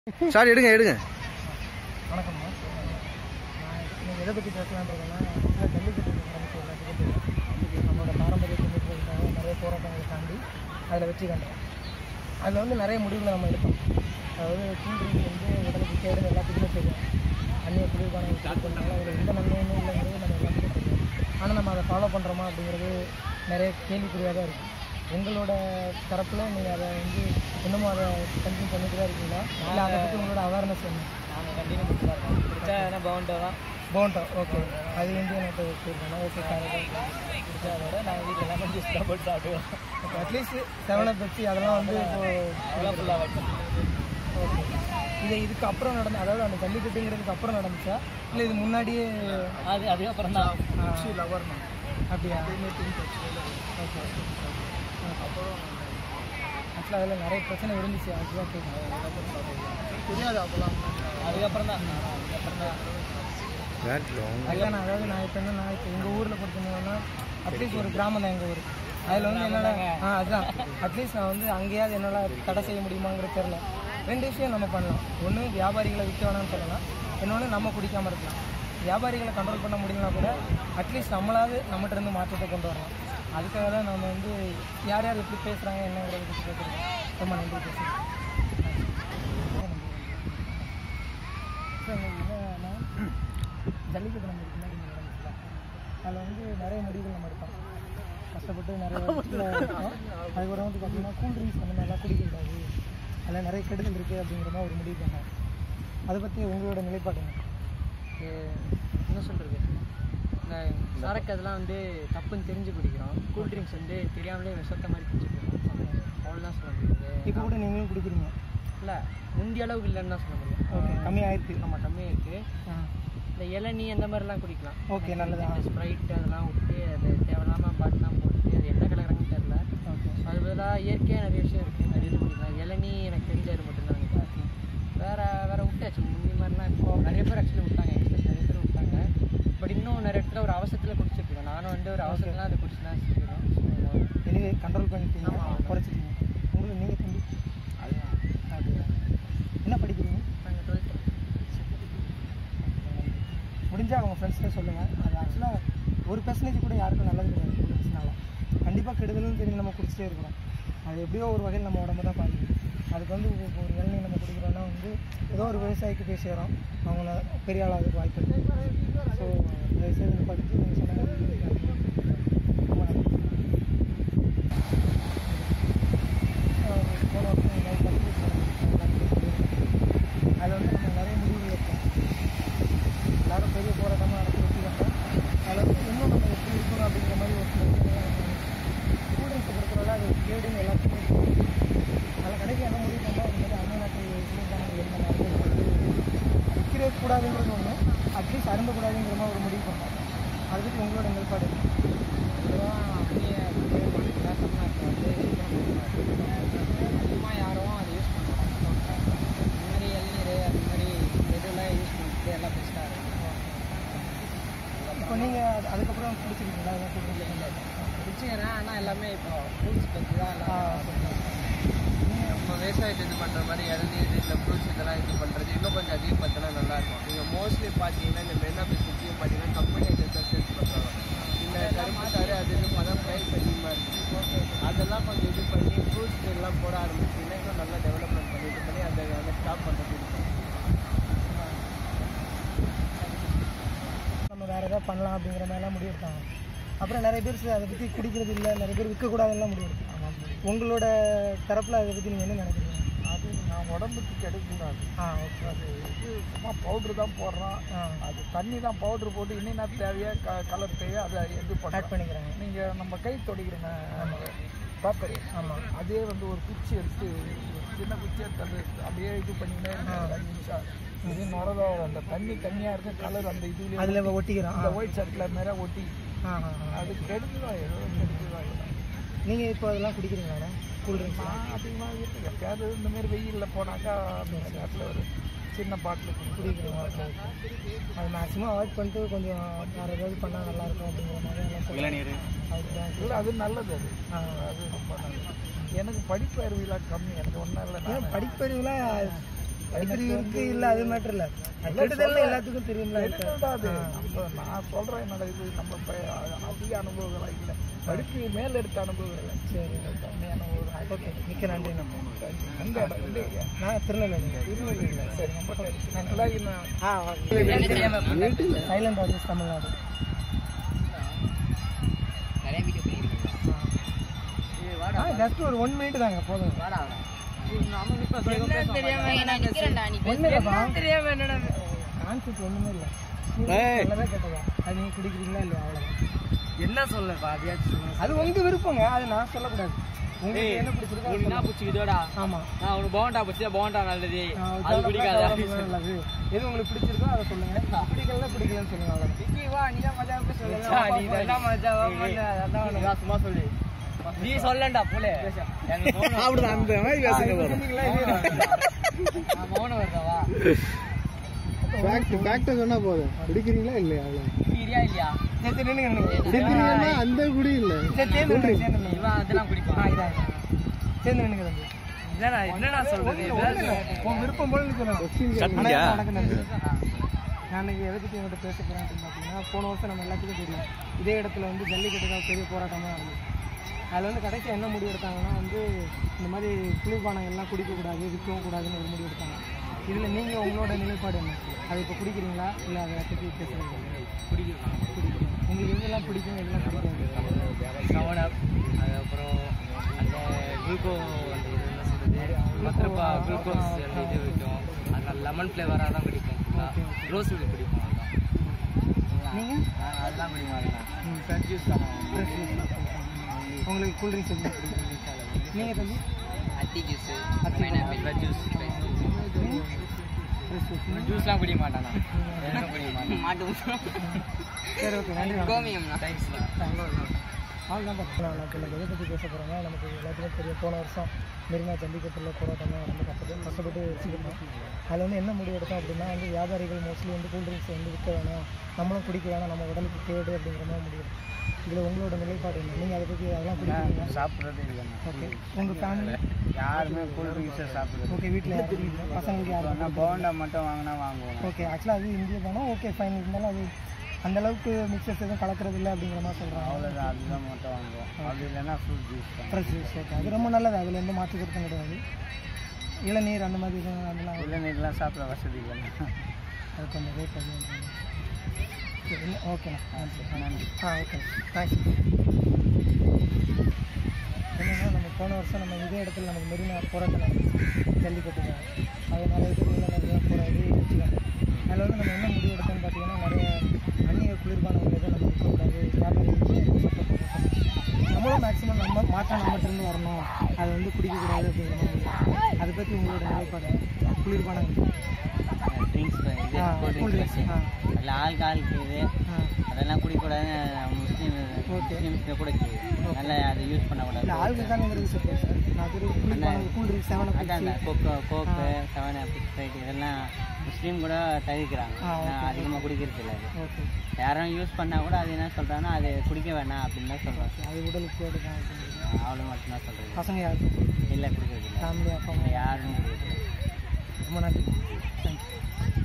Sorry எடுங்க எடுங்க வணக்கம்மா நான் நீங்கள் எதை பற்றி பேசலான்றதுனா ஜல்லிக்கட்டு நடந்துச்சு எல்லாத்துக்கும் நம்மளோட பாரம்பரிய தொழில்நுட்பங்களுக்காக நிறைய போராட்டங்களை தாண்டி அதில் வெற்றி கண்டோம் அதில் வந்து நிறைய முடிவுகளை நம்ம எடுத்தோம் அதாவது கூண்டுக்கு வந்து உடலுக்கு கேடு எல்லாத்துக்குமே தெரியும் அந்நிய குளிர்பானம் கொடுக்கறதுனால அதில் எந்த நன்மையுமே இல்லைங்கிறது நம்ம எல்லாத்துக்கும் தெரியும் ஆனால் நம்ம அதை ஃபாலோ பண்ணுறோமா அப்படிங்கிறது நிறைய கேள்விக்குறியாக தான் இருக்குது உங்களோட தரப்பில் நீங்கள் அதை வந்து இன்னமும் அதை கண்டினியூ பண்ணிட்டு தான் இருக்கீங்களா இல்லை அதை பற்றி உங்களோட அவேர்னஸ் என்ன நாங்கள் கண்டினியூ பண்ணிட்டு தான் இருக்கோம் பிடிச்சா எதனா பவுண்டோ தான் போண்டா ஓகே அது இந்தியன் நட்டு வச்சுருக்கோம் ஓகே பிடிச்சா விட நாங்கள் வீட்டில் லெமன் ஜூஸ் தான் போட்டு சாப்பிடுவோம் அட்லீஸ்ட் செவன் அப் வச்சு அதெல்லாம் வந்து இப்போ அதெல்லாம் ஃபுல்லாக வைக்கணும் ஓகே இது இதுக்கு அப்புறம் நடந்த அதாவது அந்த ஜல்லிக்கட்டுங்கிறதுக்கு அப்புறம் நடந்துச்சா இல்லை இது முன்னாடியே அது அதுக்கப்புறம் தான் லவர் அப்படியா ஓகே அப்புறம் ஆக்சுவலாக அதில் நிறைய பிரச்சனை இருந்துச்சு அதுதான் தெரியாது அப்போலாம் அதுக்கப்புறம் தான் அதுக்கப்புறம் தான் அதுதான் நான் அதாவது நான் இப்போ என்ன நான் இப்போ எங்கள் ஊரில் படிச்சிருந்தேன்னா அட்லீஸ்ட் ஒரு கிராமம் தான் எங்கள் ஊர் அதில் வந்து என்னால் ஆ அதுதான் அட்லீஸ்ட் நான் வந்து அங்கேயாவது என்னால் தடை செய்ய முடியுமாங்கிறது தெரில ரெண்டு விஷயம் நம்ம பண்ணலாம் ஒன்று வியாபாரிகளை விற்க வேணாம்னு சொல்லலாம் இன்னொன்று நம்ம குடிக்காமல் இருக்கலாம் வியாபாரிகளை கண்ட்ரோல் பண்ண முடியலனா கூட அட்லீஸ்ட் நம்மளாவது நம்மகிட்ட இருந்து மாற்றத்தை கொண்டு வரலாம் அதுக்காக தான் நம்ம வந்து யார் யார் எப்படி பேசுகிறாங்க என்னங்கிறத பற்றி கேட்குறோம் ரொம்ப நன்றி பேசுகிறேன் என்னன்னா ஜல்லிக்கட்டு நம்ம முன்னாடி நடந்துச்சுல அதில் வந்து நிறைய முடிவுகள் நம்ம எடுத்தோம் கஷ்டப்பட்டு நிறைய இடத்துல இருக்கோம் அதுக்கப்புறம் வந்து பார்த்தீங்கன்னா கூல் ட்ரிங்க்ஸ் அந்த மாதிரிலாம் குடிக்கக்கூடாது அதில் நிறைய கெடுதல் இருக்குது அப்படிங்கிற மாதிரி ஒரு முடிவு பண்ணோம் அதை பற்றி உங்களோட நிலைப்பாடு என்ன என்ன சொல்கிறது இந்த சரக்கு அதெல்லாம் வந்து தப்புன்னு தெரிஞ்சு குடிக்கிறோம் கூல் ட்ரிங்க்ஸ் வந்து தெரியாமலே விஷத்த மாதிரி குடிச்சிருக்கோம் அவ்வளோதான் சொல்ல முடியுது இப்போ கூட நீங்களும் குடிக்கிறீங்க இல்லை முந்திய அளவுக்கு இல்லைன்னு தான் சொல்ல முடியும் ஓகே கம்மியாயிருக்கு நம்ம கம்மியாக இருக்குது ஆ இந்த இளநீ அந்த மாதிரிலாம் குடிக்கலாம் ஓகே நல்லதா ஸ்ப்ரைட் அதெல்லாம் விட்டு அது தேவையில்லாமல் பாட்டுலாம் போட்டு அது என்ன கலக்குறாங்கன்னு தெரில ஓகே அது பதிலாக இயற்கையாக நிறைய விஷயம் இருக்குது அது இது குடிக்கலாம் இளநீ எனக்கு தெரிஞ்சது மட்டும்தான் நினைக்கிறேன் வேறு வேறு விட்டாச்சு முந்தி மாதிரிலாம் இப்போ நிறைய பேர் ஆக்சுவலி விட்டாங்க எங்கள் side நிறைய பேர் விட்டாங்க பட் இன்னும் நிறைய இடத்துல ஒரு அவசரத்தில் குடிச்சிருக்கேன் நானும் வந்து ஒரு அவசரத்தில் அதை குடிச்சு தான் வச்சுருக்கேன் எனவே கண்ட்ரோல் பண்ணிட்டீங்க ஆமா. குறைச்சிட்டீங்க உங்களுக்கு நீங்கள் தம்பி அப்படியா என்ன படிக்கிறீங்க நாங்கள் டுவெல்த்து முடிஞ்சால் அவங்க ஃப்ரெண்ட்ஸ்க்கே சொல்லுங்கள் அது ஆக்சுவலாக ஒரு பெர்சன்டேஜ் கூட யாருக்கும் நல்லது கிடையாது குடிச்சனால கண்டிப்பாக கெடுதல்னு தெரிஞ்சு நம்ம குடிச்சிட்டே இருக்கிறோம் அது எப்படியோ ஒரு வகையில் நம்ம உடம்பு தான் பாதிக்கும் அதுக்கு வந்து இப்போ ஒரு இளநீர் நம்ம குடிக்கிறோன்னா வந்து ஏதோ ஒரு விவசாயிக்கு போய் சேரும் அவங்கள பெரிய ஆளாகிறதுக்கு வாய்ப்பு இருக்குது ஸோ தயவுசெய்து படித்து நீங்கள் சொன்ன மாதிரி ரொம்ப நன்றி. ஆஹ் போன வருஷம் இந்த மாதிரி பத்திரிக்கை போனோம். அதில் வந்து நம்ம நிறைய முடிவுகள் எடுத்தோம் எல்லாரும் பெரிய போராட்டமாக நடத்தி வச்சுக்கிட்டோம் அதில் வந்து இன்னும் நம்ம எப்படி இருக்கணும் அப்படிங்கிற மாதிரி ஒரு சில விஷயங்கள்லாம் ஸ்டூடெண்ட்ஸை பொறுத்தவரை அது கேடுன்னு எல்லாத்துக்குமே தெரியும். அதில் கடைக்கு என்ன முடிவு பண்ணால் அது மாதிரி அண்ணநாட்டு குளிர்பானங்கள் என்ன மாதிரி விற்கிறே கூடாதுங்கிறது ஒன்று அட்லீஸ்ட் அருந்தக்கூடாதுங்கிற மாதிரி ஒரு முடிவு பண்ணோம் அதை பற்றி உங்களோட நிலைப்பாடு என்ன? அதிகமாக யாரும் அதை யூஸ் பண்ண மாட்டாங்க இந்த மாதிரி இளநீர் அந்த மாதிரி இதெல்லாம் யூஸ் பண்ணிட்டு எல்லாம் பெஸ்ட்டாக இருக்கும் இப்போ நீங்கள் அதுக்கப்புறம் பிடிச்சிருக்கீங்களா எதாவது சொல்கிறீங்களா பிடிச்சிக்கிறேன் ஆனால் எல்லாமே இப்போ ஃப்ரூட்ஸ் பற்றி தான் ஆ எல்லாம் நம்ம விவசாயத்தை இது பண்ணுற மாதிரி இளநீர் இல்லை ஃப்ரூட்ஸ் இதெல்லாம் இது பண்ணுறது இன்னும் கொஞ்சம் அதிகப்படுத்தினா நல்லா இருக்கும் நீங்கள் மோஸ்ட்லி பார்த்தீங்கன்னா இந்த மெரினா பீச் சுற்றியும் பார்த்தீங்கன்னா கம்பெனி ஐட்டம்ஸ் தான் சேல்ஸ் பண்ணுறாங்க இந்த கரும்பு சாறு அது இது பதம் ப்ரைஸ் அதிகமாக இருக்குது அதெல்லாம் கொஞ்சம் இது பண்ணி ஃப்ரூட்ஸ் எல்லாம் போட ஆரம்பிச்சிங்கன்னா இன்னும் நல்லா டெவலப்மெண்ட் பண்ணி இது பண்ணி அதை அதை ஸ்டாப் பண்ணுறது நம்ம வேறு ஏதாவது பண்ணலாம் அப்படிங்கிற மாதிரிலாம் முடிவு எடுத்தாங்க அப்புறம் நிறைய பேர் சரி, அதை பற்றி குடிக்கிறது இல்லை நிறைய பேர் விற்கக்கூடாதுலாம் முடிவு எடுத்தாங்க உங்களோட தரப்பில் அதை பற்றி நீங்கள் என்ன நினைக்கிறீங்க அது நான் உடம்புக்கு கெடுக்கூடாது ஆ ஓகே அது இது சும்மா பவுட்ரு தான் போடுறான் ஆ அது தண்ணி தான் பவுட்ரு போட்டு என்னென்ன தேவையோ க கலர் தேவையோ அதை இது ஆட் பண்ணுறேன் பண்ணிக்கிறாங்க நீங்கள் நம்ம கை தொடைக்கிறோங்க பேப்பர் ஆமாம் அதே வந்து ஒரு குச்சி எடுத்து ஒரு சின்ன குச்சி எடுத்து அது அப்படியே இது பண்ணிங்கன்னா ஒரு அஞ்சு நிமிஷம் இது நுரதோ அந்த தண்ணி தண்ணியாக இருக்கும் கலர் அந்த இதுலேயே அதில் ஒட்டிக்கிறோம் இந்த ஒயிட் சர்க்கில் மேலே ஒட்டி ஆ ஆ ஆ அது கெடுதுதான் ஏதோ கெடுதுதான் ஏதோ. நீங்கள் இப்போ அதெல்லாம் குடிக்கிறீங்களா கூல் ட்ரிங்க்ஸ் நான் அதிகமாக வீட்டுக்கு எப்பயாவது இந்த மாதிரி வெயிலில் போனாக்கா அந்த நேரத்தில் ஒரு சின்ன பாட்டில் குடிக்கிறேன் குடிக்கிறீங்க ஓகே அது மேக்ஸிமம் அவாய்ட் பண்ணிட்டு கொஞ்சம் வேறு ஏதாவது பண்ணால் நல்லாயிருக்கும் அப்படிங்கிற மாதிரி எல்லாம் சொல்லுவாங்க அதுதான் இல்லை அது நல்லது அது ஆ அது ரொம்ப நல்லது எனக்கு படிப்பு அறிவுலாம் கம்மி எனக்கு ஒன்றும் இல்லை ஏன் நான் படிப்பறிவுலாம் இப்படி இருக்கு இல்லை அது மேட்டர் இல்லை கெடுதல் எல்லாத்துக்கும் தெரியும்ல தெரியும்டா அது. நம்ம நான் சொல்றேன் என்னோட இது நம்ம இப்ப அதிக அனுபவங்கள் இல்லை படிப்பு மேல எடுத்த அனுபவங்கள் சரி கம்மி அனுபவம் ஓகே மிக்க நன்றி நம்ம எங்க இடம் இல்லையா நான் திருநெல்வேலி திருநெல்வேலியில சரி ரொம்ப தேங்க்ஸ். நான் நல்லா நான் ah silent office Tamil Nadu ah just ஒரு ஒன் மினிட் தாங்க போதும் கான்செப்ட் ஒன்றுமே இல்லை நல்லதாக கேட்டதா அது நீங்கள் குடிக்கிறீங்களா இல்லையா அவ்வளோதான் என்ன சொல்லப்பா அதையாச்சும் அது உங்க விருப்பங்க அது நான் சொல்லக்கூடாது உங்களுக்கு என்ன பிடிச்சிருக்கோ அது சொல்லலாம். பிடிச்சிக்கிட்டோடா ஆமா நான் உனக்கு போண்டா பிடிச்சா போண்டா நல்லது நான் அது உதாரணத்துக்கு பிடிக்காதா உதாரணத்துக்கு நல்லது எது உங்களுக்கு பிடிச்சிருக்கோ அதை சொல்லுங்க பிடிக்கல பிடிக்கலன்னு சொல்லுங்க அவ்வளோதான் வா நீ தான் மஜா சொல்லு நீ தான் மஜா அதான் சும்மா சொல்லு நீ சொல்லண்டா போலே அப்படிதான் அந்த மாதிரி பேசுங்க சொன்னீங்களா இல்லையா? நான் மௌனம் வருதவா ஃபேக்ட் ஃபேக்ட் சொன்னா போதும் குடிக்கிறீங்களா இல்லையா அவ்வளோ பிரியா இல்லையா சரி, சரி, நில்லுங்க, நில்லுங்க. குடிக்கிறீங்கன்னா அந்த குடி இல்லை சரி, சேர்ந்து நில்லுங்க, சேர்ந்து நில்லுங்க. இவன் அதெல்லாம் ஆ, குடிப்பான் இதா, இதா. சேர்ந்து நில்லுங்க தம்பி. என்னடா என்னடா சொல்றது ஒண்ணும் இல்ல. உன் விருப்பம் போல நீ சொல்லலாம். வணக்கம், வணக்கம் நன்றி. நான் இன்னைக்கு எதை பற்றி உங்கள்கிட்ட பேச போகிறேன் அப்படின்னு பார்த்தீங்கன்னா போன வருஷம் நம்ம எல்லாத்துக்கும் தெரியும் இதே இடத்துல வந்து ஜல்லிக்கட்டுக்காக பெரிய போராட்டமாக நடந்துச்சு அதில் வந்து கடைசியாக என்ன முடிவு எடுத்தாங்கன்னா வந்து இந்த மாதிரி குளிர்பானங்கள்லாம் குடிக்கக்கூடாது விற்கவும் கூடாதுன்னு ஒரு முடிவு எடுத்தாங்க இதில் நீங்கள் உங்களோட நிலைப்பாடு என்ன அதை இப்போ குடிக்கிறீங்களா இல்லை அதை பற்றி பேசுகிறீங்களா குடிக்கலாம் குடிக்கிறீங்க உங்களுக்கு எதெல்லாம் பிடிக்கும் எதெல்லாம் பிடிக்காது செவன் அப் அதுக்கப்புறம் அந்த குளுக்கோ அந்த இது என்ன சொல்றது பத்திரப்பா குளுக்கோஸ் அந்த இது விற்கும் அந்த லெமன் ஃப்ளேவராக தான் பிடிக்கும் ரோஸ் மில்க் பிடிக்கும் அதான் நீங்கள் நான் அதெல்லாம் பிடிக்கும் அதெல்லாம் ஃப்ரெஷ் ஜூஸ் தான் ஃப்ரெஷ் ஜூஸ் உங்களுக்கு கூல்ட்ரிங்க்ஸ் எதுவும் பிடிக்கும் நீங்கள் தம்பி அத்தி ஜூஸ் அத்தி pineapple fresh juice fresh juice ஜூஸ்லாம் குடிக்க மாட்டேன் நான் எதுவும் குடிக்க மாட்டேன் மாட்டு சரி ஓகே நன்றி வணக்கம். கோமியம்ண்ணா தேங்க்ஸ்ண்ணா அவ்வளோதான் பார்த்தீங்கன்னா நான் இப்போ எதை பற்றி பேச போகிறோம்னா நமக்கு எல்லாத்துக்கும் தெரியும் போன வருஷம் மெரினா ஜல்லிக்கட்டில் போராட்டம்லாம் ரொம்ப கஷ்டப்பட்டு கஷ்டப்பட்டு வச்சுக்கிட்டோம் அதில் வந்து என்ன முடிவு எடுத்தோம் அப்படின்னா வந்து வியாபாரிகள் மோஸ்ட்லி வந்து கூல்ட்ரிங்க்ஸ் வந்து விற்க வேணாம் நம்மளும் குடிக்க வேணாம் நம்ம உடலுக்கு கேடு அப்படிங்கிற மாதிரி முடிவு இதில் உங்களோட நிலைப்பாடு என்ன நீங்கள் அதை பற்றி அதெல்லாம் குடிக்கிறீங்க சாப்பிட்றதே இல்லைண்ணா ஓகே உங்கள் ஃபேமிலி யாருமே கூல் ட்ரிங்க்ஸை சாப்பிட்றது ஓகே வீட்டில் யாரும் இல்லை பசங்களுக்கு யாரும் போண்டா மட்டும் வாங்கினா வாங்குவோம் ஓகே ஆக்சுவலாக அது இந்திய தானே ஓகே ஃபைன் இருந்தாலும் அது அந்த அளவுக்கு மிக்சர்ஸ் எதுவும் கலக்கிறது இல்லை அப்படிங்கிற மாதிரி சொல்கிறாங்க அவ்வளோதான் அதுதான் மட்டும் வாங்குவோம் அப்படி இல்லைன்னா ஃப்ரூட் ஜூஸ் தான் ஃப்ரெஷ் ஜூஸ் ஓகே அது ரொம்ப நல்லது அதில் எந்த மாற்று கருத்தும் கிடையாது இளநீர் அந்த மாதிரி எதுவும் அதெல்லாம் இளநீர்லாம் சாப்பிட வசதி இல்லைண்ணா அது கொஞ்சம் ரேட் அதிகம் சரி இல்லை ஓகேண்ணா நன்றி நன்றி ஆ ஓகே தேங்க்ஸ் என்னன்னா நம்ம போன வருஷம் நம்ம இதே இடத்துல நமக்கு மெரினா போராட்டம் நடந்துச்சு ஜல்லிக்கட்டுக்காக அது நிறைய பேர் உள்ள நிறைய போராடி வச்சுக்காங்க அதில் வந்து நம்ம என்ன முடிவு எடுத்தோம்னு பார்த்தீங்கன்னா நிறைய அந்நிய குளிர்பானங்கள் எதுவும் நம்ம இருக்கக்கூடாது வியாபாரிகளுக்கு சப்போர்ட் பண்ணணும் நம்மளும் மேக்ஸிமம் நம்ம மாற்றம் நம்மகிட்ட இருந்து வரணும் அதை வந்து குடிக்கக்கூடாது அப்படிங்கிற மாதிரி அதை பற்றி உங்களோட நிலைப்பாடு குளிர்பானங்கள் ட்ரிங்க்ஸ் இது ah, cool cool drinks. Drinks ah. அதில் ஆல்காலுக்கு இது ஆ அதெல்லாம் குடிக்கக்கூடாதுன்னு முஸ்லீம் Okay. முஸ்லீம்ஸ்க்கு கூட இருக்குது நல்லா அதை யூஸ் பண்ணக்கூடாது இல்லை ஆல்கஹால்ங்கிறது சரி சார் நான் தெரியும் குளிர்பானங்கள் கூல் ட்ரிங்க்ஸ் செவன் அதான் அந்த coca coke seven up sprite இதெல்லாம் முஸ்லீம் கூட தவிர்க்கிறாங்க ஆ, okay. அதிகமாக குடிக்கிறது இல்லை அது ஓகே யாரும் யூஸ் பண்ணால் கூட அது என்ன சொல்கிறாங்கன்னா அது குடிக்க வேணாம் அப்படின்னு தான் சொல்கிறாங்க அது உடலுக்கு கேடு தான் அப்படிங்கிறது. அவ்வளோ மட்டும்தான் சொல்கிறது பசங்க யாருக்கும் இல்லை குடிக்கிறது இல்லை ஃபேமிலி அப்பா அம்மா யாரும் குடிக்கிறது இல்லை ரொம்ப நன்றி தேங்க்யூ